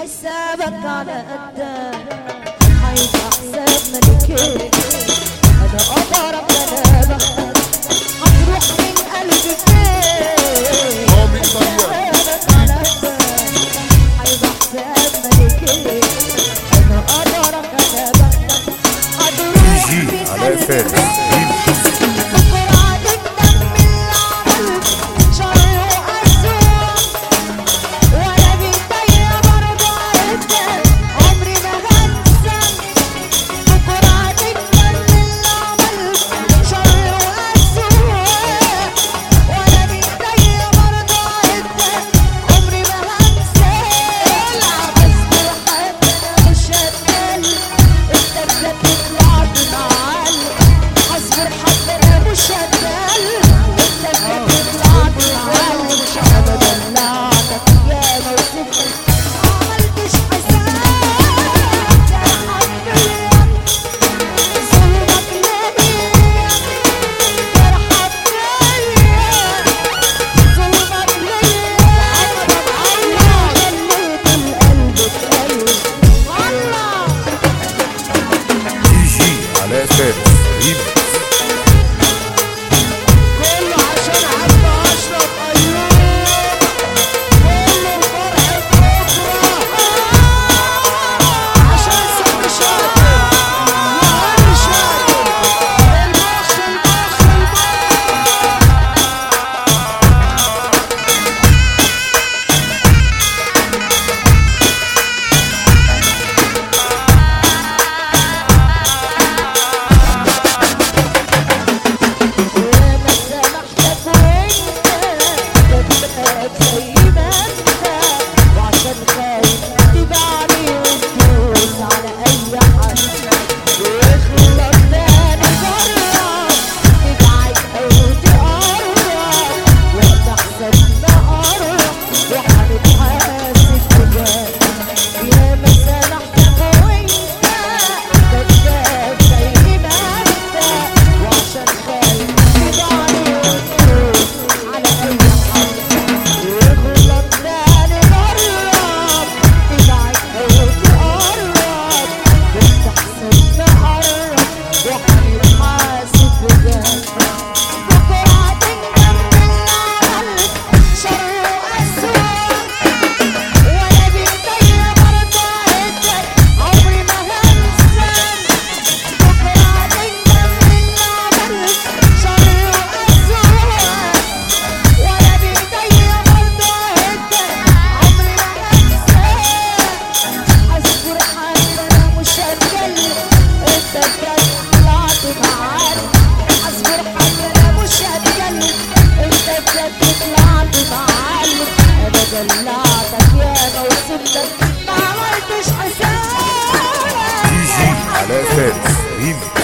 حسابك على قدك هيبقى حساب ملكي انا قدرك انا بختك هتروح من قلبي فين رامي طيب حسابك على قدك هيبقى حساب ملكي انا قدرك انا بختك هتروح جي من علاء قلبي فارس فين ريمي اصبر حتى مش هتقل انت بتطلع بالعالم مش انا دلعتك يا موسيقى عملتش حساب جرحك فيا ظلمك ليا جرحك فيا ظلمك ليا الله خليت القلب تقلب الله جي جي علاء فارس ريمي كله عشان عم اشرف ايوب كله الفرح بكره عشان سم شاطر يا عم شاطر المخ المخ المخ وانا سامحتك وانت تبقى زي ما انت وعشان خايف تبعني وتدوس على اي حد واخلص تاني جرب تبعد او تقرب وقت احسن نقرب وهنتحاسب بجد يا ما سامحتك وانت كذاب زي ما انت وعشان خايف تبعني وتدوس على اي حد واغلط تاني جرب تبعد او تقرب بتحسن نقرب وهنتحاسب بجد بكره هتندم بالعمل شر واسود ولا بيدي برضه عدك عمري ما هنساك بكره هتندم بالعمل شر واسود ولا بيدي برضه عدك عمري ما هنساك اصبر حتى انا مش هتكلم انت بجد طلعت معاك اصبر حتى انا مش هتكلم انت بجد طلعت معلم انا دلعتك يا ما وصلتك ما عملتش حساب جي جي علاء فارس ريمي